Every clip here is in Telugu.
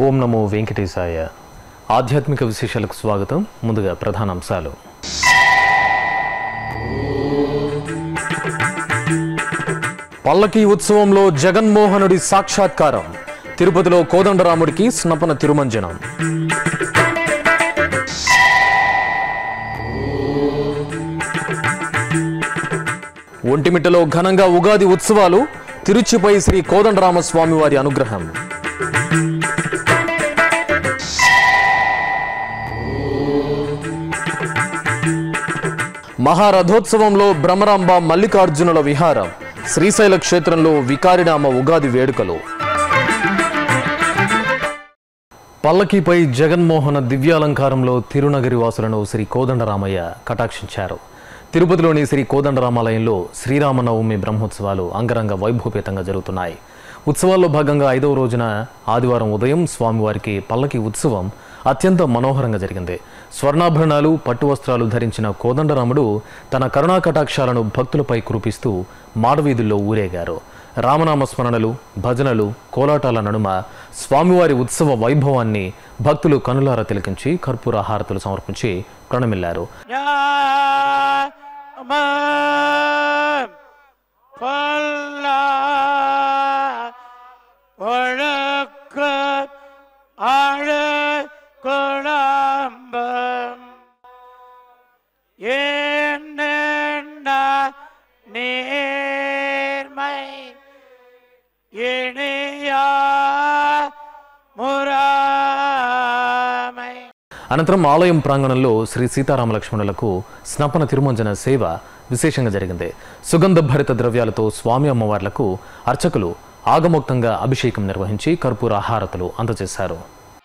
ఓం నమో వెంకటేశాయ ఆధ్యాత్మిక విశేషాలకు స్వాగతం ముందుగా ప్రధాన అంశాలు పల్లకి ఉత్సవంలో జగన్మోహనుడి సాక్షాత్కారం తిరుపతిలో కోదండరాముడికి స్నపన తిరుమంజనం ఒంటిమిట్టలో ఘనంగా ఉగాది ఉత్సవాలు తిరుచిపై శ్రీ కోదండరామస్వామి వారి అనుగ్రహం మహారథోత్సవంలో భ్రమరాంబ మల్లికార్జునుల విహారం శ్రీశైల క్షేత్రంలో వికారినామ ఉగాది వేడుకలు పల్లకీపై జగన్మోహన దివ్యాలంకారంలో తిరునగరి వాసులను శ్రీ కోదండరామయ్య కటాక్షించారు తిరుపతిలోని శ్రీ కోదండరామాలయంలో శ్రీరామనవమి బ్రహ్మోత్సవాలు అంగరంగ వైభవపేతంగా జరుగుతున్నాయి ఉత్సవాల్లో భాగంగా ఐదవ రోజున ఆదివారం ఉదయం స్వామివారికి పల్లకి ఉత్సవం అత్యంత మనోహరంగా జరిగింది స్వర్ణాభరణాలు పట్టు వస్త్రాలు ధరించిన కోదండరాముడు తన కరుణా కటాక్షాలను భక్తులపై కురిపిస్తూ మాడవీధుల్లో ఊరేగారు రామనామ స్మరణలు భజనలు కోలాటాల నడుమ స్వామివారి ఉత్సవ వైభవాన్ని భక్తులు కనులారా తిలకించి కర్పూర హారతులు సమర్పించి ప్రణమిల్లారు ஞாமம் பொல்லா ஒழுக்க ஆழ குழம்பம் என்ன நேர்மை இணையா முறாமை అనంతరం ఆలయం ప్రాంగణంలో శ్రీ సీతారామ లక్ష్మణులకు స్నపన తిరుమంజన సేవ విశేషంగా జరిగింది సుగంధ భరిత ద్రవ్యాలతో స్వామి అమ్మవార్లకు అర్చకులు ఆగమోక్తంగా అభిషేకం నిర్వహించి కర్పూర హారతులు అందజేశారు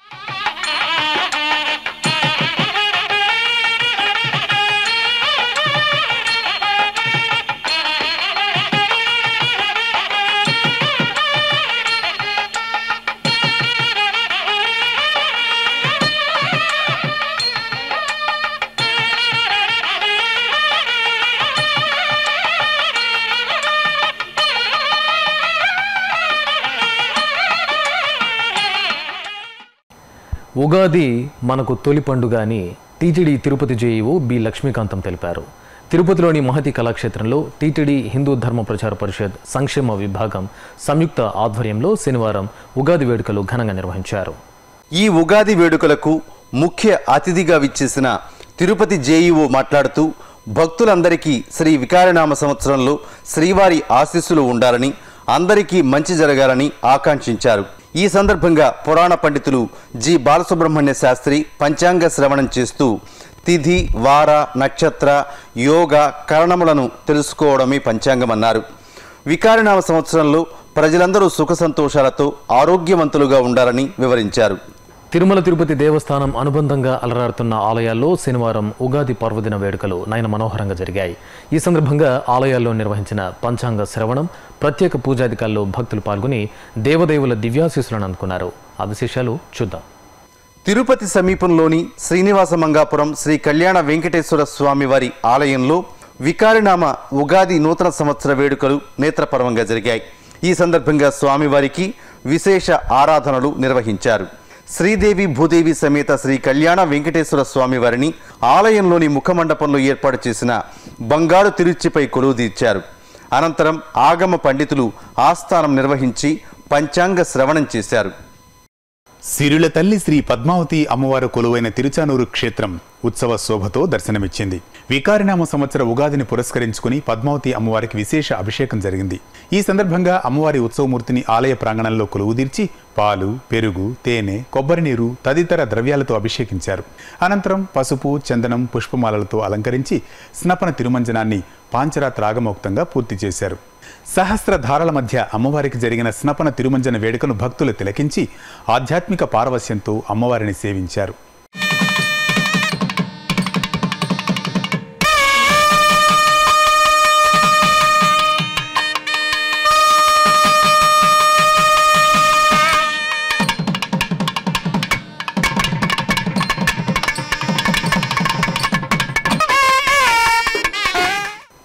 ఉగాది మనకు తొలి పండుగ అని TTD Tirupati JEO B Lakshmikantham తెలిపారు తిరుపతిలోని మహతి కళాక్షేత్రంలో టీటీడీ హిందూ ధర్మ ప్రచార పరిషత్ సంక్షేమ విభాగం సంయుక్త ఆధ్వర్యంలో శనివారం ఉగాది వేడుకలు ఘనంగా నిర్వహించారు ఈ ఉగాది వేడుకలకు ముఖ్య అతిథిగా విచ్చేసిన తిరుపతి జేఈఓ మాట్లాడుతూ భక్తులందరికీ శ్రీ వికారనామ సంవత్సరంలో శ్రీవారి ఆశీస్సులు ఉండాలని అందరికీ మంచి జరగాలని ఆకాంక్షించారు ఈ సందర్భంగా పురాణ పండితులు జి బాలసుబ్రహ్మణ్య శాస్త్రి పంచాంగ శ్రవణం చేస్తూ తిథి వార నక్షత్ర యోగ కరణములను తెలుసుకోవడమే పంచాంగమన్నారు వికారనామ సంవత్సరంలో ప్రజలందరూ సుఖ సంతోషాలతో ఆరోగ్యవంతులుగా ఉండాలని వివరించారు తిరుమల తిరుపతి దేవస్థానం అనుబంధంగా అలరారుతున్న ఆలయాల్లో శనివారం ఉగాది పర్వదిన వేడుకలు నయన మనోహరంగా జరిగాయి ఈ సందర్భంగా ఆలయాల్లో నిర్వహించిన పంచాంగ శ్రవణం ప్రత్యేక పూజాధికాల్లో భక్తులు పాల్గొని దేవదేవుల దివ్యాశీస్సులను అందుకున్నారు ఆ విశేషాలు చూద్దాం తిరుపతి సమీపంలోని శ్రీనివాస మంగాపురం శ్రీ కళ్యాణ వెంకటేశ్వర స్వామి వారి ఆలయంలో వికారినామ ఉగాది నూతన సంవత్సర వేడుకలు నేత్రపర్వంగా జరిగాయి ఈ సందర్భంగా స్వామివారికి విశేష ఆరాధనలు నిర్వహించారు శ్రీదేవి భూదేవి సమేత శ్రీ కళ్యాణ వెంకటేశ్వర స్వామి వారిని ఆలయంలోని ముఖమండపంలో ఏర్పాటు చేసిన బంగారు తిరుచిపై కొలువుదీర్చారు అనంతరం ఆగమ పండితులు ఆస్థానం నిర్వహించి పంచాంగ శ్రవణం చేశారు సిరుల తల్లి శ్రీ పద్మావతి అమ్మవారు కొలువైన తిరుచానూరు క్షేత్రం ఉత్సవ శోభతో దర్శనమిచ్చింది వికారినామ సంవత్సర ఉగాదిని పురస్కరించుకుని పద్మావతి అమ్మవారికి విశేష అభిషేకం జరిగింది ఈ సందర్భంగా అమ్మవారి ఉత్సవమూర్తిని ఆలయ ప్రాంగణంలో కొలువుదీర్చి పాలు పెరుగు తేనె కొబ్బరి నీరు తదితర ద్రవ్యాలతో అభిషేకించారు అనంతరం పసుపు చందనం పుష్పమాలలతో అలంకరించి స్నపన తిరుమంజనాన్ని పాంచరాత్రాగమోక్తంగా పూర్తి చేశారు సహస్ర ధారల మధ్య అమ్మవారికి జరిగిన స్నపన తిరుమంజన వేడుకను భక్తులు తిలకించి ఆధ్యాత్మిక పారవస్యంతో అమ్మవారిని సేవించారు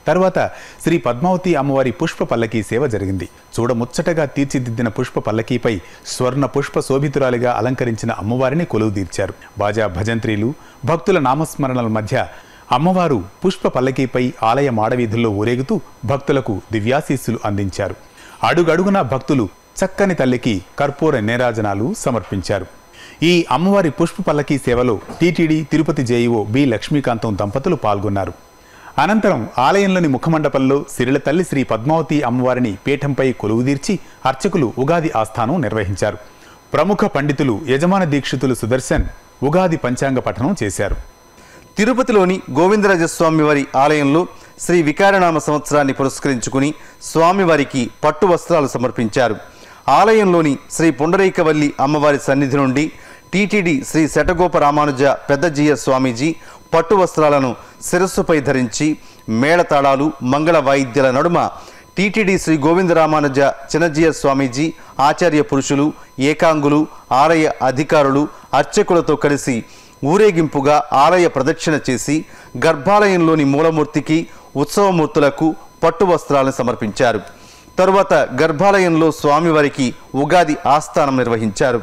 తర్వాత శ్రీ పద్మావతి అమ్మవారి పుష్ప పల్లకీ సేవ జరిగింది చూడముచ్చటగా తీర్చిదిద్దిన పుష్ప పల్లకీపై స్వర్ణ పుష్ప శోభితురాలిగా అలంకరించిన అమ్మవారిని కొలువు తీర్చారు బాజా భజంత్రీలు భక్తుల నామస్మరణల మధ్య అమ్మవారు పుష్ప పల్లకీపై ఆలయ మాడవీధుల్లో ఊరేగుతూ భక్తులకు దివ్యాశీస్సులు అందించారు అడుగడుగునా భక్తులు చక్కని తల్లికి కర్పూర నేరాజనాలు సమర్పించారు ఈ అమ్మవారి పుష్ప పల్లకీ సేవలో TTD Tirupati JEO B Lakshmikantham దంపతులు పాల్గొన్నారు అనంతరం ఆలయంలోని ముఖమండపంలో సిరిల తల్లి శ్రీ పద్మావతి అమ్మవారిని పీఠంపై కొలువుదీర్చి అర్చకులు ఉగాది ఆస్థానం నిర్వహించారు ప్రముఖ పండితులు యజమాన దీక్షితులు సుదర్శన్ ఉగాది పంచాంగ పఠనం చేశారు తిరుపతిలోని గోవిందరాజస్వామి వారి ఆలయంలో శ్రీ వికారనామ సంవత్సరాన్ని పురస్కరించుకుని స్వామివారికి పట్టు వస్త్రాలు సమర్పించారు ఆలయంలోని శ్రీ పుండరీకవల్లి అమ్మవారి సన్నిధి నుండి టీటీడీ శ్రీ శటగోప రామానుజ పెద్దజీయ స్వామీజీ పట్టు వస్త్రాలను శిరస్సుపై ధరించి మేళతాళాలు మంగళ వాయిద్యాల నడుమ టీటీడీ శ్రీ గోవింద రామానుజ చిన్నజీయ స్వామీజీ ఆచార్య పురుషులు ఏకాంగులు ఆలయ అధికారులు అర్చకులతో కలిసి ఊరేగింపుగా ఆలయ ప్రదక్షిణ చేసి గర్భాలయంలోని మూలమూర్తికి ఉత్సవమూర్తులకు పట్టు వస్త్రాలను సమర్పించారు తరువాత గర్భాలయంలో స్వామివారికి ఉగాది ఆస్థానం నిర్వహించారు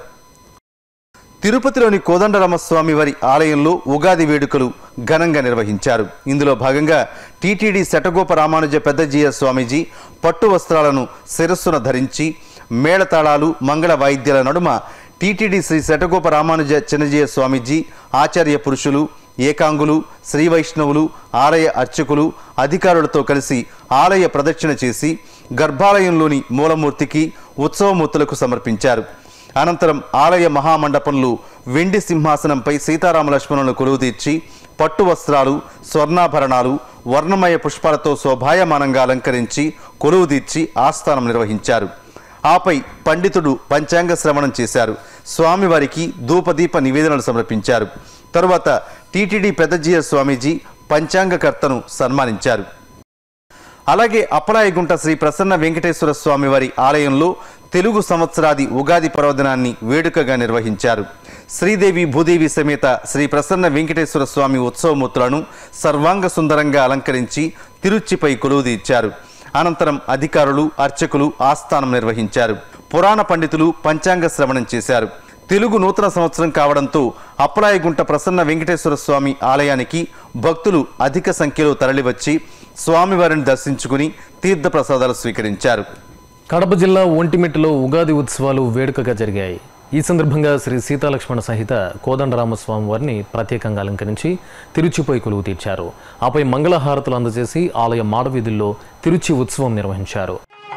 తిరుపతిలోని కోదండరామస్వామి వారి ఆలయంలో ఉగాది వేడుకలు ఘనంగా నిర్వహించారు ఇందులో భాగంగా టీటీడీ శటగోప రామానుజ పెద్దజీయ స్వామీజీ పట్టు వస్త్రాలను శిరస్సున ధరించి మేళతాళాలు మంగళ వాయిద్యాల నడుమ టీటీడీ శ్రీ శటగోప రామానుజ చిన్నజీయ స్వామీజీ ఆచార్య పురుషులు ఏకాంగులు శ్రీ వైష్ణవులు ఆలయ అర్చకులు అధికారులతో కలిసి ఆలయ ప్రదక్షిణ చేసి గర్భాలయంలోని మూలమూర్తికి ఉత్సవమూర్తులకు సమర్పించారు అనంతరం ఆలయ మహామండపంలో వెండి సింహాసనంపై సీతారామ లక్ష్మణులను కొలువుతీర్చి పట్టు వస్త్రాలు స్వర్ణాభరణాలు వర్ణమయ పుష్పాలతో శోభాయమానంగా అలంకరించి కొలువుతీర్చి ఆస్థానం నిర్వహించారు ఆపై పండితుడు పంచాంగ శ్రవణం చేశారు స్వామివారికి ధూపదీప నివేదనలు సమర్పించారు తరువాత టీటీడీ పెద్దజీయ స్వామీజీ పంచాంగకర్తను సన్మానించారు అలాగే అప్పలాయగుంట శ్రీ ప్రసన్న వెంకటేశ్వర స్వామి వారి ఆలయంలో తెలుగు సంవత్సరాది ఉగాది పర్వదినాన్ని వేడుకగా నిర్వహించారు శ్రీదేవి భూదేవి సమేత శ్రీ ప్రసన్న వెంకటేశ్వర స్వామి ఉత్సవమూర్తులను సర్వాంగ సుందరంగా అలంకరించి తిరుచిపై కొలువుదీర్చారు అనంతరం అధికారులు అర్చకులు ఆస్థానం నిర్వహించారు పురాణ పండితులు పంచాంగ శ్రవణం చేశారు తెలుగు నూతన సంవత్సరం కావడంతో అప్పలాయగుంట ప్రసన్న వెంకటేశ్వర స్వామి ఆలయానికి భక్తులు అధిక సంఖ్యలో తరలివచ్చి స్వామివారిని దర్శించుకుని తీర్థప్రసాదాలు స్వీకరించారు కడప జిల్లా ఒంటిమిట్టలో ఉగాది ఉత్సవాలు వేడుకగా జరిగాయి ఈ సందర్భంగా శ్రీ సీతాలక్ష్మణ సహిత కోదండరామస్వామి వారిని ప్రత్యేకంగా అలంకరించి తిరుచిపై కొలువు తీర్చారు ఆపై మంగళహారతులు అందజేసి ఆలయ మాడవీధుల్లో తిరుచి ఉత్సవం నిర్వహించారు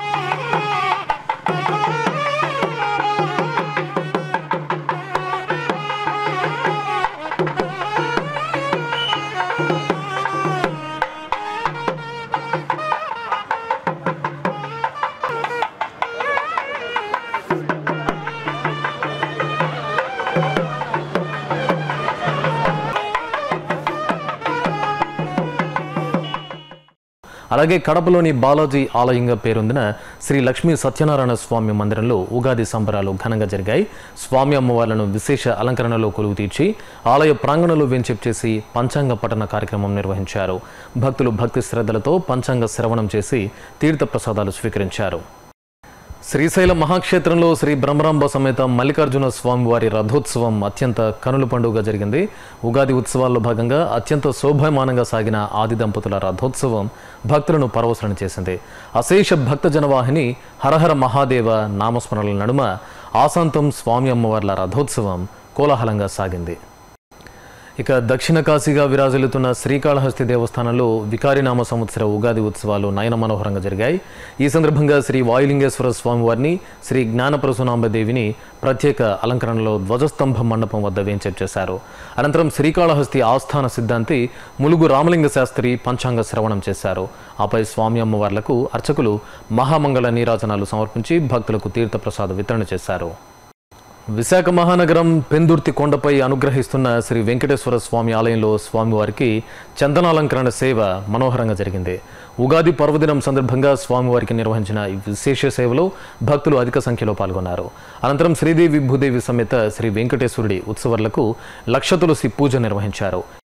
అలాగే కడపలోని బాలాజీ ఆలయంగా పేరొందిన శ్రీ లక్ష్మీ సత్యనారాయణ స్వామి మందిరంలో ఉగాది సంబరాలు ఘనంగా జరిగాయి స్వామి అమ్మవార్లను విశేష అలంకరణలో కొలువు తీర్చి ఆలయ ప్రాంగణంలో వెంచెప్ చేసి పంచాంగ పఠన కార్యక్రమం నిర్వహించారు భక్తులు భక్తి శ్రద్ధలతో పంచాంగ శ్రవణం చేసి తీర్థ ప్రసాదాలు స్వీకరించారు శ్రీశైలం మహాక్షేత్రంలో శ్రీ బ్రహ్మరాంబ సమేత మల్లికార్జున స్వామివారి రథోత్సవం అత్యంత కనుల పండుగగా జరిగింది ఉగాది ఉత్సవాల్లో భాగంగా అత్యంత శోభాయమానంగా సాగిన ఆది దంపతుల రథోత్సవం భక్తులను పరవశనం చేసింది అశేష భక్త జనవాహిని హరహర మహాదేవ నామస్మరణల నడుమ ఆశాంతం స్వామి అమ్మవార్ల రథోత్సవం కోలాహలంగా సాగింది ఇక దక్షిణ కాశీగా విరాజిల్లుతున్న శ్రీకాళహస్తి దేవస్థానంలో వికారినామ సంవత్సర ఉగాది ఉత్సవాలు నయన మనోహరంగా జరిగాయి ఈ సందర్భంగా శ్రీ వాయులింగేశ్వర స్వామివారిని శ్రీ జ్ఞానప్రసూనాంబదేవిని ప్రత్యేక అలంకరణలో ధ్వజస్తంభం మండపం వద్ద వేంచేపు చేశారు అనంతరం శ్రీకాళహస్తి ఆస్థాన సిద్ధాంతి ములుగు రామలింగ శాస్త్రి పంచాంగ శ్రవణం చేశారు ఆపై స్వామి అమ్మవార్లకు అర్చకులు మహామంగళ నీరాజనాలు సమర్పించి భక్తులకు తీర్థప్రసాద వితరణ చేశారు విశాఖ మహానగరం పెందుర్తి కొండపై అనుగ్రహిస్తున్న శ్రీ వెంకటేశ్వర స్వామి ఆలయంలో స్వామివారికి చందనాలంకరణ సేవ మనోహరంగా జరిగింది ఉగాది పర్వదినం సందర్భంగా స్వామివారికి నిర్వహించిన ఈ విశేష సేవలో భక్తులు అధిక సంఖ్యలో పాల్గొన్నారు అనంతరం శ్రీదేవి భూదేవి సమేత శ్రీ వెంకటేశ్వరుడి ఉత్సవాలకు లక్ష తులసి పూజ నిర్వహించారు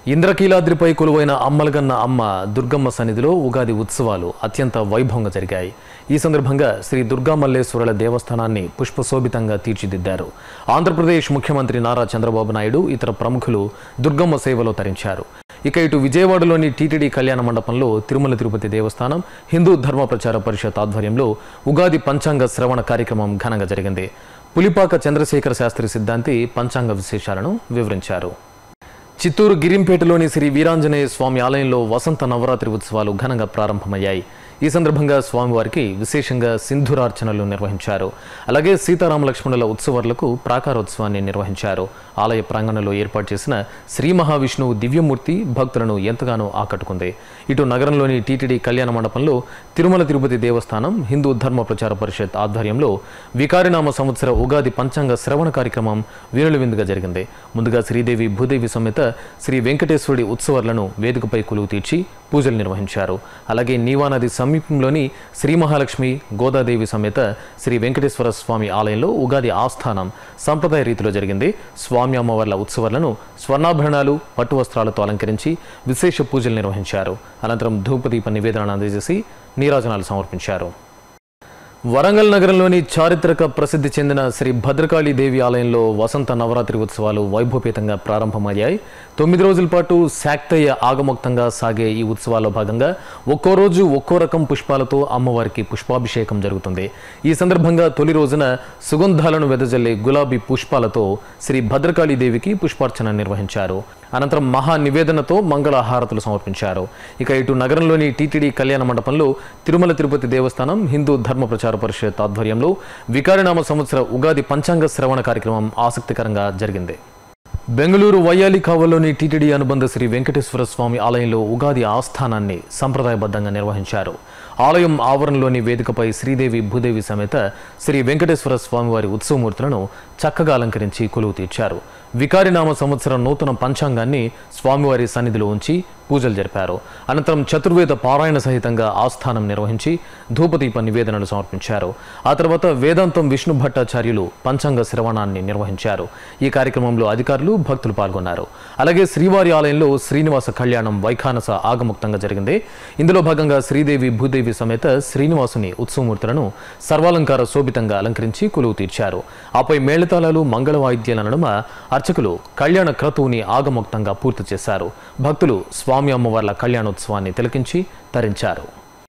ఇంద్రకీలాద్రిపై కొలువైన అమ్మలగన్న అమ్మ దుర్గమ్మ సన్నిధిలో ఉగాది ఉత్సవాలు అత్యంత వైభవంగా జరిగాయి ఈ సందర్భంగా శ్రీ దుర్గా మల్లేశ్వరుల దేవస్థానాన్ని పుష్పశోభితంగా తీర్చిదిద్దారు ఆంధ్రప్రదేశ్ ముఖ్యమంత్రి నారా చంద్రబాబు నాయుడు ఇతర ప్రముఖులు దుర్గమ్మ సేవలో తరించారు ఇక ఇటు విజయవాడలోని టీటీడీ కళ్యాణ మండపంలో తిరుమల తిరుపతి దేవస్థానం హిందూ ధర్మ ప్రచార పరిషత్ ఆధ్వర్యంలో ఉగాది పంచాంగ శ్రవణ కార్యక్రమం ఘనంగా జరిగింది పులిపాక చంద్రశేఖర శాస్త్రి సిద్ధాంతి పంచాంగ విశేషాలను వివరించారు చిత్తూరు గిరింపేటలోని శ్రీ వీరాంజనేయ స్వామి ఆలయంలో వసంత నవరాత్రి ఉత్సవాలు ఘనంగా ప్రారంభమయ్యాయి ఈ సందర్భంగా స్వామివారికి విశేషంగా సింధురార్చనలు నిర్వహించారు అలాగే సీతారామ లక్ష్మణుల ఉత్సవాలకు ప్రాకారోత్సవాన్ని నిర్వహించారు ఆలయ ప్రాంగణంలో ఏర్పాటు చేసిన శ్రీ మహావిష్ణువు దివ్యమూర్తి భక్తులను ఎంతగానో ఆకట్టుకుంది ఇటు నగరంలోని టీటీడీ కళ్యాణ మండపంలో తిరుమల తిరుపతి దేవస్థానం హిందూ ధర్మ ప్రచార పరిషత్ ఆధ్వర్యంలో వికారినామ సంవత్సర ఉగాది పంచాంగ శ్రవణ కార్యక్రమం వీరుల విందుగా జరిగింది ముందుగా శ్రీదేవి భూదేవి సమేత శ్రీ వెంకటేశ్వరుడి ఉత్సవాలను వేదికపై కొలువు తీర్చి పూజలు నిర్వహించారు అలాగే నీవానది సమీపంలోని శ్రీ మహాలక్ష్మి గోదాదేవి సమేత శ్రీ వెంకటేశ్వర స్వామి ఆలయంలో ఉగాది ఆస్థానం సంప్రదాయ రీతిలో జరిగింది స్వామి అమ్మవార్ల ఉత్సవాలను స్వర్ణాభరణాలు పట్టు వస్త్రాలతో అలంకరించి విశేష పూజలు నిర్వహించారు అనంతరం ధూపదీప నివేదనను అందజేసి నీరాజనాలు సమర్పించారు వరంగల్ నగరంలోని చారిత్రక ప్రసిద్ధి చెందిన శ్రీ భద్రకాళి దేవి ఆలయంలో వసంత నవరాత్రి ఉత్సవాలు వైభవపేతంగా ప్రారంభమయ్యాయి తొమ్మిది రోజుల పాటు శాక్తయ్య ఆగమోక్తంగా సాగే ఈ ఉత్సవాల్లో భాగంగా ఒక్కో రోజు ఒక్కో రకం పుష్పాలతో అమ్మవారికి పుష్పాభిషేకం జరుగుతుంది ఈ సందర్భంగా తొలి రోజున సుగంధాలను వెదజల్లే గులాబీ పుష్పాలతో శ్రీ భద్రకాళి దేవికి పుష్పార్చన నిర్వహించారు అనంతరం మహా నివేదనతో మంగళ హారతులు సమర్పించారు ఇక ఇటు నగరంలోని టీటీడీ కళ్యాణ మండపంలో తిరుమల తిరుపతి దేవస్థానం హిందూ ధర్మ ప్రచార పరిషత్ ఆధ్వర్యంలో వికారినామ సంవత్సర ఉగాది పంచాంగ శ్రవణ కార్యక్రమం ఆసక్తికరంగా జరిగింది బెంగళూరు వయ్యాలి కావల్లోని టీటీడీ అనుబంధ శ్రీ వెంకటేశ్వర స్వామి ఆలయంలో ఉగాది ఆస్థానాన్ని సంప్రదాయబద్ధంగా నిర్వహించారు ఆలయం ఆవరణలోని వేదికపై శ్రీదేవి భూదేవి సమేత శ్రీ వెంకటేశ్వర స్వామివారి ఉత్సవమూర్తులను చక్కగా అలంకరించి కొలువు తీర్చారు వికారినామ సంవత్సరం నూతన పంచాంగాన్ని స్వామివారి సన్నిధిలో ఉంచి పూజలు జరిపారు అనంతరం చతుర్వేద పారాయణ సహితంగా ఆస్థానం నిర్వహించి ధూపదీప నివేదనలు సమర్పించారు ఆ తర్వాత వేదాంతం విష్ణు భట్టాచార్యులు పంచాంగ శ్రవణాన్ని నిర్వహించారు ఈ కార్యక్రమంలో అధికారులు భక్తులు పాల్గొన్నారు అలాగే శ్రీవారి ఆలయంలో శ్రీనివాస కళ్యాణం వైఖానస ఆగముక్తంగా జరిగింది ఇందులో భాగంగా శ్రీదేవి భూదేవి సమేత శ్రీనివాసుని ఉత్సవమూర్తులను సర్వాలంకార శోభితంగా అలంకరించి కొలువు తీర్చారు ఆపై మేళతాళాలు మంగళ వాయిద్యాల నడుమ అర్చకులు కళ్యాణ క్రతువుని ఆగమోక్తంగా పూర్తి చేశారు భక్తులు స్వామి అమ్మవార్ల కళ్యాణోత్సవాన్ని తిలకించి తరించారు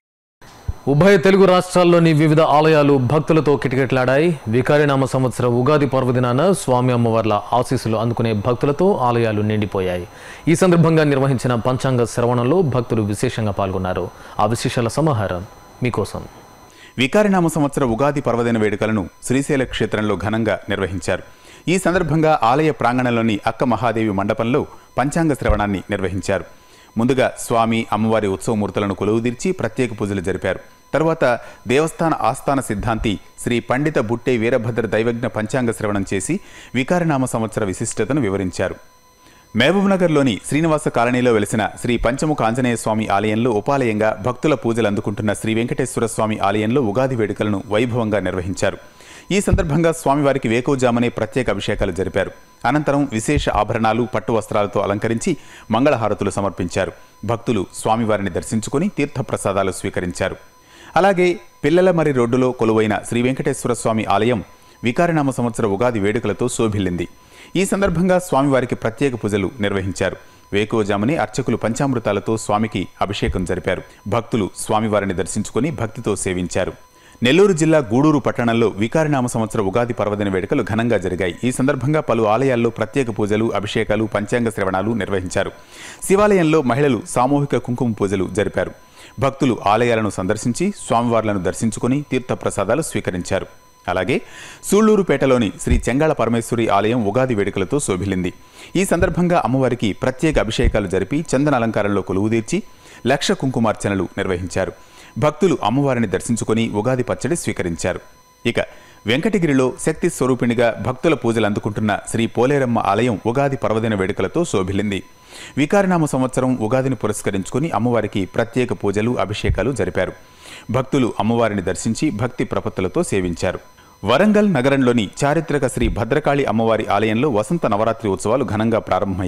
ఉభయ తెలుగు రాష్ట్రాల్లోని వివిధ ఆలయాలు భక్తులతో కిటకిటలాడాయి వికారినామ సంవత్సర ఉగాది పర్వదినాన స్వామి అమ్మవార్ల ఆశీస్సులు అందుకునే భక్తులతో ఆలయాలు నిండిపోయాయి ఈ సందర్భంగా నిర్వహించిన పంచాంగ శ్రవణంలో భక్తులు విశేషంగా పాల్గొన్నారు ఆ విశేషాల సమాహారం మీకోసం వికారినామ సంవత్సర ఉగాది పర్వదిన వేడుకలను శ్రీశైల క్షేత్రంలో ఘనంగా నిర్వహించారు ఈ సందర్భంగా ఆలయ ప్రాంగణంలోని అక్క మహాదేవి మండపంలో పంచాంగ శ్రవణాన్ని నిర్వహించారు ముందుగా స్వామి అమ్మవారి ఉత్సవమూర్తులను కొలువుదీర్చి ప్రత్యేక పూజలు జరిపారు తరువాత దేవస్థాన ఆస్థాన సిద్ధాంతి శ్రీ పండిత బుట్టే వీరభద్ర దైవజ్ఞ పంచాంగ శ్రవణం చేసి వికారనామ సంవత్సర విశిష్టతను వివరించారు మహబూబ్నగర్లోని శ్రీనివాస కాలనీలో వెలిసిన శ్రీ పంచముఖ ఆంజనేయ స్వామి ఆలయంలో ఉపాలయంగా భక్తుల పూజలు అందుకుంటున్న శ్రీ వెంకటేశ్వర స్వామి ఆలయంలో ఉగాది వేడుకలను వైభవంగా నిర్వహించారు ఈ సందర్భంగా స్వామివారికి వేకోజామనే ప్రత్యేక అభిషేకాలు జరిపారు అనంతరం విశేష ఆభరణాలు పట్టు వస్త్రాలతో అలంకరించి మంగళహారతులు సమర్పించారు భక్తులు స్వామివారిని దర్శించుకుని తీర్థప్రసాదాలు స్వీకరించారు అలాగే పిల్లలమరి రోడ్డులో కొలువైన శ్రీ వెంకటేశ్వర స్వామి ఆలయం వికారనామ సంవత్సర ఉగాది వేడుకలతో శోభిల్లింది ఈ సందర్భంగా స్వామివారికి ప్రత్యేక పూజలు నిర్వహించారు వేకోజామని అర్చకులు పంచామృతాలతో స్వామికి అభిషేకం జరిపారు భక్తులు స్వామివారిని దర్శించుకుని భక్తితో సేవించారు నెల్లూరు జిల్లా గూడూరు పట్టణంలో వికారినామ సంవత్సర ఉగాది పర్వదిన వేడుకలు ఘనంగా జరిగాయి ఈ సందర్భంగా పలు ఆలయాల్లో ప్రత్యేక పూజలు అభిషేకాలు పంచాంగ శ్రవణాలు నిర్వహించారు శివాలయంలో మహిళలు సామూహిక కుంకుమ పూజలు జరిపారు భక్తులు ఆలయాలను సందర్శించి స్వామివార్లను దర్శించుకుని తీర్థప్రసాదాలు స్వీకరించారు అలాగే సూళ్లూరుపేటలోని శ్రీ చెంగాళ పరమేశ్వరి ఆలయం ఉగాది వేడుకలతో శోభిల్లింది ఈ సందర్భంగా అమ్మవారికి ప్రత్యేక అభిషేకాలు జరిపి చందన అలంకారంలో కొలువుదీర్చి లక్ష కుంకుమార్చనలు నిర్వహించారు భక్తులు అమ్మవారిని దర్శించుకుని ఉగాది పచ్చడి స్వీకరించారు ఇక వెంకటగిరిలో శక్తి స్వరూపిణిగా భక్తుల పూజలు అందుకుంటున్న శ్రీ పోలేరమ్మ ఆలయం ఉగాది పర్వదిన వేడుకలతో శోభిల్లింది వికారనామ సంవత్సరం ఉగాదిని పురస్కరించుకుని అమ్మవారికి ప్రత్యేక పూజలు అభిషేకాలు జరిపారు భక్తులు అమ్మవారిని దర్శించి భక్తి ప్రపత్తులతో సేవించారు వరంగల్ నగరంలోని చారిత్రక శ్రీ భద్రకాళి అమ్మవారి ఆలయంలో వసంత నవరాత్రి ఉత్సవాలు ఘనంగా ప్రారంభమయ్యాయి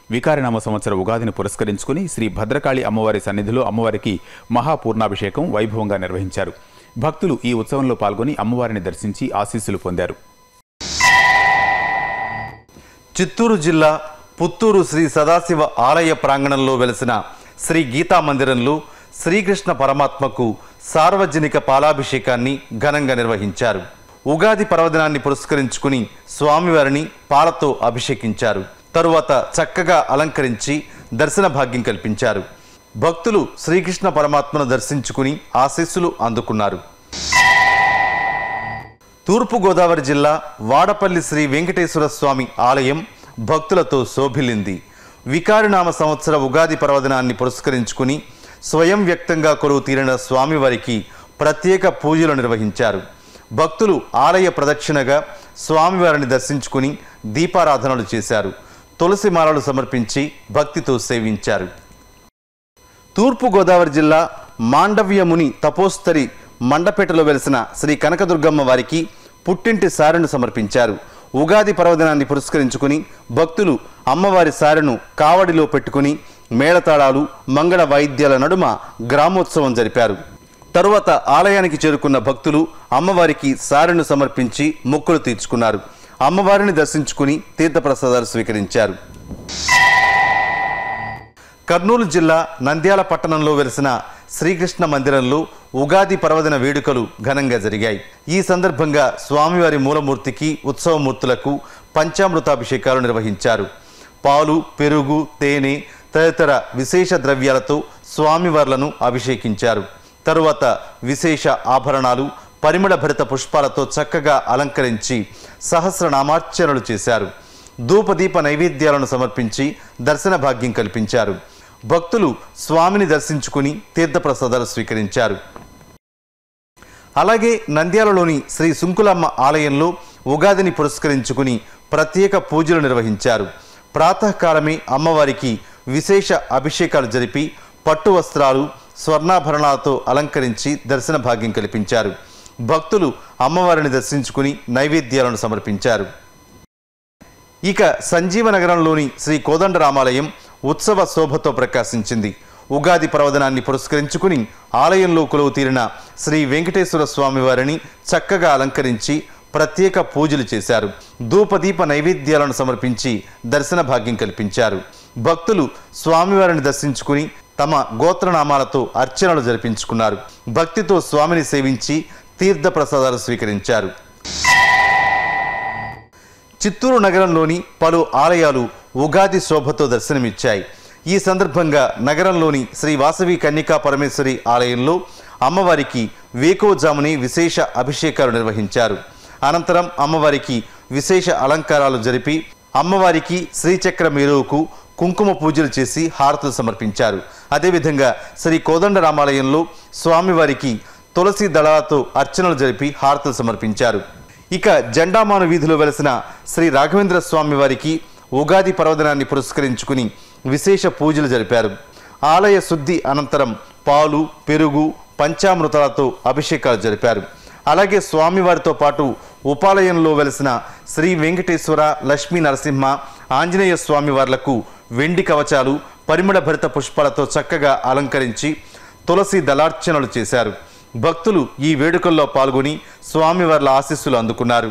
వికారనామ సంవత్సర ఉగాదిని పురస్కరించుకుని శ్రీ భద్రకాళి అమ్మవారి సన్నిధిలో అమ్మవారికి మహాపూర్ణాభిషేకం వైభవంగా నిర్వహించారు భక్తులు ఈ ఉత్సవంలో పాల్గొని అమ్మవారిని దర్శించి ఆశీస్సులు పొందారు చిత్తూరు జిల్లా పుత్తూరు శ్రీ సదాశివ ఆలయ ప్రాంగణంలో వెలిసిన శ్రీ గీతా మందిరంలో శ్రీకృష్ణ పరమాత్మకు సార్వజనిక పాలాభిషేకాన్ని ఘనంగా నిర్వహించారు ఉగాది పర్వదినాన్ని పురస్కరించుకుని స్వామివారిని పాలతో అభిషేకించారు తరువాత చక్కగా అలంకరించి దర్శన భాగ్యం కల్పించారు భక్తులు శ్రీకృష్ణ పరమాత్మను దర్శించుకుని ఆశీస్సులు అందుకున్నారు తూర్పుగోదావరి జిల్లా వాడపల్లి శ్రీ వెంకటేశ్వర స్వామి ఆలయం భక్తులతో శోభిల్లింది వికారినామ సంవత్సర ఉగాది పర్వదినాన్ని పురస్కరించుకుని స్వయం వ్యక్తంగా కొలువు తీరిన స్వామివారికి ప్రత్యేక పూజలు నిర్వహించారు భక్తులు ఆలయ ప్రదక్షిణగా స్వామివారిని దర్శించుకుని దీపారాధనలు చేశారు తులసి మాలలు సమర్పించి భక్తితో సేవించారు తూర్పుగోదావరి జిల్లా మాండవ్యముని తపోస్తరి మండపేటలో వెలిసిన శ్రీ కనకదుర్గమ్మ వారికి పుట్టింటి సారెను సమర్పించారు ఉగాది పర్వదినాన్ని పురస్కరించుకుని భక్తులు అమ్మవారి సారెను కావడిలో పెట్టుకుని మేళతాళాలు మంగళ వాయిద్యాల నడుమ గ్రామోత్సవం జరిపారు తరువాత ఆలయానికి చేరుకున్న భక్తులు అమ్మవారికి సారెను సమర్పించి మొక్కులు తీర్చుకున్నారు అమ్మవారిని దర్శించుకుని తీర్థప్రసాదాలు స్వీకరించారు కర్నూలు జిల్లా నంద్యాల పట్టణంలో వెలిసిన శ్రీకృష్ణ మందిరంలో ఉగాది పర్వదిన వేడుకలు ఘనంగా జరిగాయి ఈ సందర్భంగా స్వామివారి మూలమూర్తికి ఉత్సవమూర్తులకు పంచామృతాభిషేకాలు నిర్వహించారు పాలు పెరుగు తేనె తదితర విశేష ద్రవ్యాలతో స్వామివార్లను అభిషేకించారు తరువాత విశేష ఆభరణాలు పరిమళ భరిత పుష్పాలతో చక్కగా అలంకరించి సహస్రనామార్చనలు చేశారు ధూపదీప నైవేద్యాలను సమర్పించి దర్శన భాగ్యం కల్పించారు భక్తులు స్వామిని దర్శించుకుని తీర్థప్రసాదాలు స్వీకరించారు అలాగే నంద్యాలలోని శ్రీ సుంకులమ్మ ఆలయంలో ఉగాదిని పురస్కరించుకుని ప్రత్యేక పూజలు నిర్వహించారు ప్రాతకాలమే అమ్మవారికి విశేష అభిషేకాలు జరిపి పట్టు వస్త్రాలు స్వర్ణాభరణాలతో అలంకరించి దర్శన భాగ్యం కల్పించారు భక్తులు అమ్మవారిని దర్శించుకుని నైవేద్యాలను సమర్పించారు ఇక సంజీవ నగరంలోని శ్రీ కోదండరామాలయం ఉత్సవ శోభతో ప్రకాశించింది ఉగాది పర్వదినాన్ని పురస్కరించుకుని ఆలయంలో కొలువు తీరిన శ్రీ వెంకటేశ్వర స్వామి వారిని చక్కగా అలంకరించి ప్రత్యేక పూజలు చేశారు ధూపదీప నైవేద్యాలను సమర్పించి దర్శన భాగ్యం కల్పించారు భక్తులు స్వామివారిని దర్శించుకుని తమ గోత్రనామాలతో అర్చనలు జరిపించుకున్నారు భక్తితో స్వామిని సేవించి తీర్థ ప్రసాదాలు స్వీకరించారు చిత్తూరు నగరంలోని పలు ఆలయాలు ఉగాది శోభతో దర్శనమిచ్చాయి ఈ సందర్భంగా నగరంలోని శ్రీ వాసవి కన్నికా పరమేశ్వరి ఆలయంలో అమ్మవారికి వేకోజాముని విశేష అభిషేకాలు నిర్వహించారు అనంతరం అమ్మవారికి విశేష అలంకారాలు జరిపి అమ్మవారికి శ్రీచక్ర మేరువుకు కుంకుమ పూజలు చేసి హారతులు సమర్పించారు అదేవిధంగా శ్రీ కోదండరామాలయంలో స్వామివారికి తులసి దళాలతో అర్చనలు జరిపి హారతులు సమర్పించారు ఇక జెండామాను వీధిలో వెలసిన శ్రీ రాఘవేంద్ర స్వామి వారికి ఉగాది పర్వదినాన్ని పురస్కరించుకుని విశేష పూజలు జరిపారు ఆలయ శుద్ధి అనంతరం పాలు పెరుగు పంచామృతాలతో అభిషేకాలు జరిపారు అలాగే స్వామివారితో పాటు ఉపాలయంలో వెలిసిన శ్రీ వెంకటేశ్వర లక్ష్మీ నరసింహ ఆంజనేయ స్వామి వార్లకు వెండి కవచాలు పరిమళ భరిత పుష్పాలతో చక్కగా అలంకరించి తులసి దళార్చనలు చేశారు భక్తులు ఈ వేడుకల్లో పాల్గొని స్వామివార్ల ఆశీస్సులు అందుకున్నారు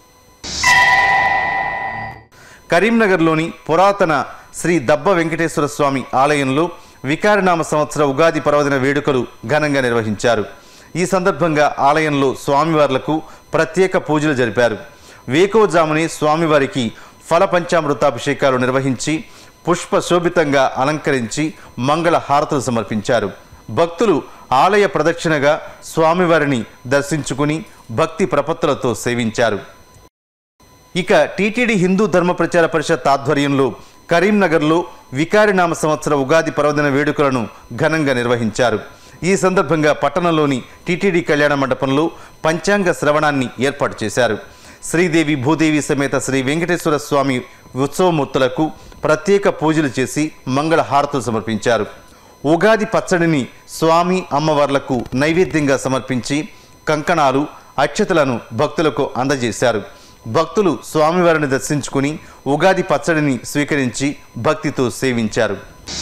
కరీంనగర్లోని పురాతన శ్రీ దబ్బ వెంకటేశ్వర స్వామి ఆలయంలో వికారనామ సంవత్సర ఉగాది పర్వదిన వేడుకలు ఘనంగా నిర్వహించారు ఈ సందర్భంగా ఆలయంలో స్వామివార్లకు ప్రత్యేక పూజలు జరిపారు వేకోజాముని స్వామివారికి ఫల పంచామృతాభిషేకాలు నిర్వహించి పుష్ప శోభితంగా అలంకరించి మంగళ హారతులు సమర్పించారు భక్తులు ఆలయ ప్రదక్షిణగా స్వామివారిని దర్శించుకుని భక్తి ప్రపత్తులతో సేవించారు ఇక టీటీడీ హిందూ ధర్మ ప్రచార పరిషత్ ఆధ్వర్యంలో కరీంనగర్లో వికారినామ సంవత్సర ఉగాది పర్వదిన వేడుకలను ఘనంగా నిర్వహించారు ఈ సందర్భంగా పట్టణంలోని టీటీడీ కళ్యాణ మండపంలో పంచాంగ శ్రవణాన్ని ఏర్పాటు చేశారు శ్రీదేవి భూదేవి సమేత శ్రీ వెంకటేశ్వర స్వామి ఉత్సవమూర్తులకు ప్రత్యేక పూజలు చేసి మంగళ హారతులు సమర్పించారు ఉగాది పచ్చడిని స్వామి అమ్మవార్లకు నైవేద్యంగా సమర్పించి కంకణాలు అక్షతలను భక్తులకు అందజేశారు భక్తులు స్వామివారిని దర్శించుకుని ఉగాది పచ్చడిని స్వీకరించి భక్తితో సేవించారు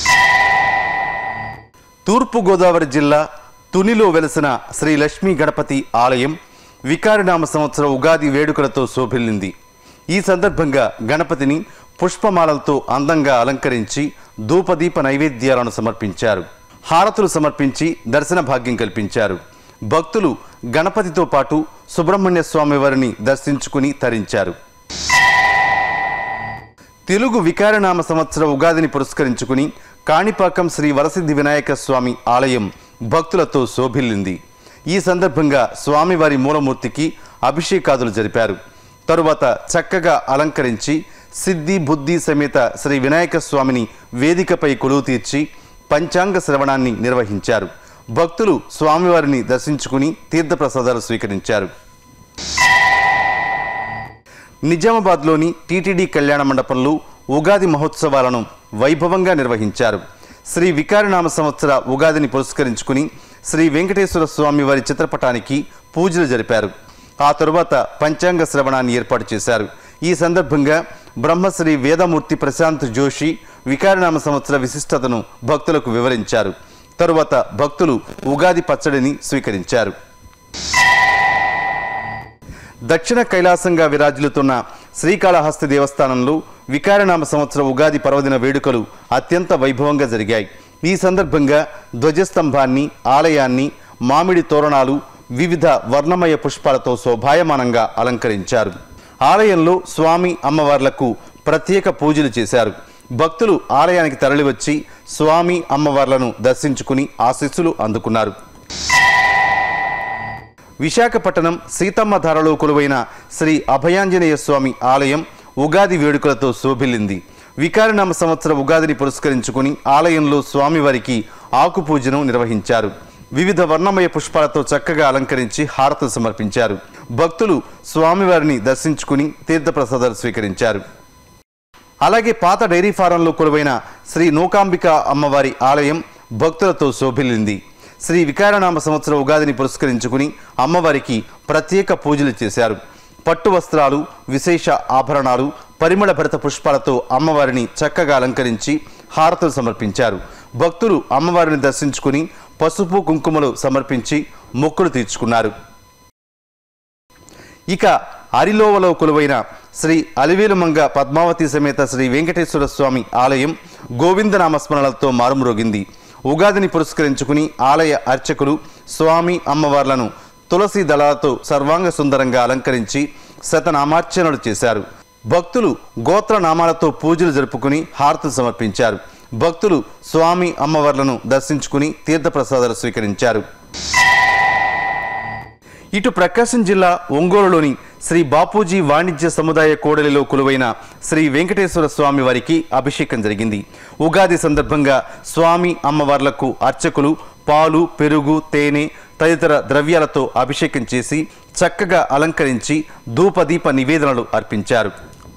తూర్పుగోదావరి జిల్లా తునిలో వెలసిన శ్రీ లక్ష్మీ గణపతి ఆలయం వికారినామ సంవత్సర ఉగాది వేడుకలతో శోభిల్లింది ఈ సందర్భంగా గణపతిని పుష్పమాలలతో అందంగా అలంకరించి ధూపదీప నైవేద్యాలను సమర్పించారు హారతులు సమర్పించి దర్శన భాగ్యం కల్పించారు భక్తులు గణపతితో పాటు సుబ్రహ్మణ్య స్వామి వారిని దర్శించుకుని తరించారు తెలుగు వికారనామ సంవత్సర ఉగాదిని పురస్కరించుకుని కాణిపాకం శ్రీ వరసిద్ధి వినాయక స్వామి ఆలయం భక్తులతో శోభిల్లింది ఈ సందర్భంగా స్వామివారి మూలమూర్తికి అభిషేకాదులు జరిపారు తరువాత చక్కగా అలంకరించి సిద్ధి బుద్ధి సమేత శ్రీ వినాయక స్వామిని వేదికపై కొలువు తీర్చి పంచాంగ శ్రవణాన్ని నిర్వహించారు భక్తులు స్వామివారిని దర్శించుకుని తీర్థప్రసాదాలు స్వీకరించారు నిజామాబాద్లోని టీటీడీ కళ్యాణ మండపంలో ఉగాది మహోత్సవాలను వైభవంగా నిర్వహించారు శ్రీ వికారనామ సంవత్సర ఉగాదిని పురస్కరించుకుని శ్రీ వెంకటేశ్వర స్వామి వారి చిత్రపటానికి పూజలు జరిపారు ఆ తరువాత పంచాంగ శ్రవణాన్ని ఏర్పాటు చేశారు ఈ సందర్భంగా బ్రహ్మశ్రీ వేదమూర్తి ప్రశాంత్ జోషి వికారనామ సంవత్సర విశిష్టతను భక్తులకు వివరించారు తరువాత భక్తులు ఉగాది పచ్చడిని స్వీకరించారు దక్షిణ కైలాసంగా విరాజిల్లుతున్న శ్రీకాళహస్తి దేవస్థానంలో వికారనామ సంవత్సర ఉగాది పర్వదిన వేడుకలు అత్యంత వైభవంగా జరిగాయి ఈ సందర్భంగా ధ్వజస్తంభాన్ని ఆలయాన్ని మామిడి తోరణాలు వివిధ వర్ణమయ పుష్పాలతో శోభాయమానంగా అలంకరించారు ఆలయంలో స్వామి అమ్మవార్లకు ప్రత్యేక పూజలు చేశారు భక్తులు ఆలయానికి తరలివచ్చి స్వామి అమ్మవార్లను దర్శించుకుని ఆశీస్సులు అందుకున్నారు విశాఖపట్నం సీతమ్మ ధారలో కొలువైన శ్రీ అభయాంజనేయ స్వామి ఆలయం ఉగాది వేడుకలతో శోభిల్లింది వికారనామ సంవత్సర ఉగాదిని పురస్కరించుకుని ఆలయంలో స్వామివారికి ఆకు పూజను నిర్వహించారు వివిధ వర్ణమయ పుష్పాలతో చక్కగా అలంకరించి హారతులు సమర్పించారు భక్తులు స్వామివారిని దర్శించుకుని తీర్థప్రసాదాలు స్వీకరించారు అలాగే పాత డైరీ ఫారంలో కొలువైన శ్రీ నూకాంబిక అమ్మవారి ఆలయం భక్తులతో శోభిల్లింది శ్రీ వికారనామ సంవత్సర ఉగాదిని పురస్కరించుకుని అమ్మవారికి ప్రత్యేక పూజలు చేశారు పట్టు వస్త్రాలు విశేష ఆభరణాలు పరిమళ భరిత పుష్పాలతో అమ్మవారిని చక్కగా అలంకరించి హారతులు సమర్పించారు భక్తులు అమ్మవారిని దర్శించుకుని పసుపు కుంకుమలు సమర్పించి మొక్కులు తీర్చుకున్నారు ఇక అరిలోవలో కొలువైన శ్రీ అలివేలుమంగ పద్మావతి సమేత శ్రీ వెంకటేశ్వర స్వామి ఆలయం గోవిందనామస్మరణలతో మారుమ్రోగింది ఉగాదిని పురస్కరించుకుని ఆలయ అర్చకులు స్వామి అమ్మవార్లను తులసి దళాలతో సర్వాంగ సుందరంగా అలంకరించి శతనామార్చనలు చేశారు భక్తులు గోత్ర నామాలతో పూజలు జరుపుకుని హారతులు సమర్పించారు భక్తులు స్వామి అమ్మవార్లను దర్శించుకుని తీర్థప్రసాదాలు స్వీకరించారు ఇటు ప్రకాశం జిల్లా ఒంగోలులోని శ్రీ బాపూజీ వాణిజ్య సముదాయ కోడలిలో కొలువైన శ్రీ వెంకటేశ్వర స్వామి వారికి అభిషేకం జరిగింది ఉగాది సందర్భంగా స్వామి అమ్మవార్లకు అర్చకులు పాలు పెరుగు తేనె తదితర ద్రవ్యాలతో అభిషేకం చేసి చక్కగా అలంకరించి ధూపదీప నివేదనలు అర్పించారు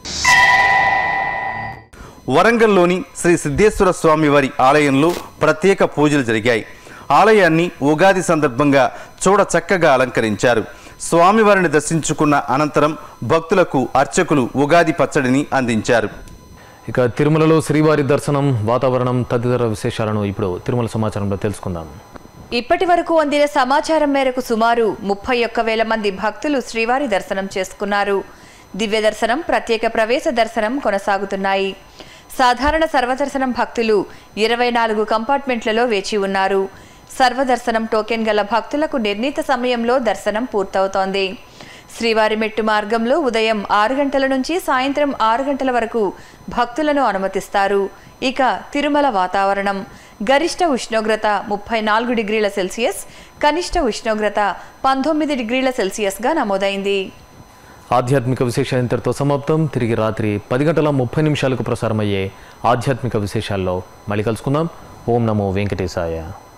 వరంగల్లోని శ్రీ సిద్ధేశ్వర స్వామి వారి ఆలయంలో ప్రత్యేక పూజలు జరిగాయి ఆలయాన్ని ఉగాది సందర్భంగా చూడ చక్కగా అలంకరించారు స్వామివారిని దర్శించుకున్న అనంతరం భక్తులకు అర్చకులు ఉగాది పచ్చడిని అందించారు ఇక తిరుమలలో శ్రీవారి దర్శనం వాతావరణం తదితర విశేషాలను ఇప్పుడు తిరుమల సమాచారంలో తెలుసుకుందాం ఇప్పటి వరకు అందిన సమాచారం మేరకు సుమారు ముప్పై ఒక్క వేల మంది భక్తులు శ్రీవారి దర్శనం చేసుకున్నారు దివ్య దర్శనం ప్రత్యేక ప్రవేశ దర్శనం కొనసాగుతున్నాయి సాధారణ సర్వదర్శనం భక్తులు ఇరవై నాలుగు కంపార్ట్మెంట్లలో వేచి ఉన్నారు సర్వదర్శనం టోకెన్ గల భక్తులకు నిర్ణీత సమయంలో దర్శనం పూర్తవుతోంది శ్రీవారి మెట్టు మార్గంలో ఉదయం ఆరు గంటల నుంచి సాయంత్రం ఆరు గంటల వరకు భక్తులను అనుమతిస్తారు ఇక తిరుమల వాతావరణం గరిష్ట ఉష్ణోగ్రత ముప్పై నాలుగు డిగ్రీల సెల్సియస్ కనిష్ట ఉష్ణోగ్రత పంతొమ్మిది డిగ్రీల సెల్సియస్గా నమోదైంది ఆధ్యాత్మిక విశేషాలు ఇంతటితో సమాప్తం తిరిగి రాత్రి పది గంటల ముప్పై నిమిషాలకు ప్రసారమయ్యే ఆధ్యాత్మిక విశేషాల్లో మళ్ళీ కలుసుకుందాం ఓం నమో వెంకటేశాయ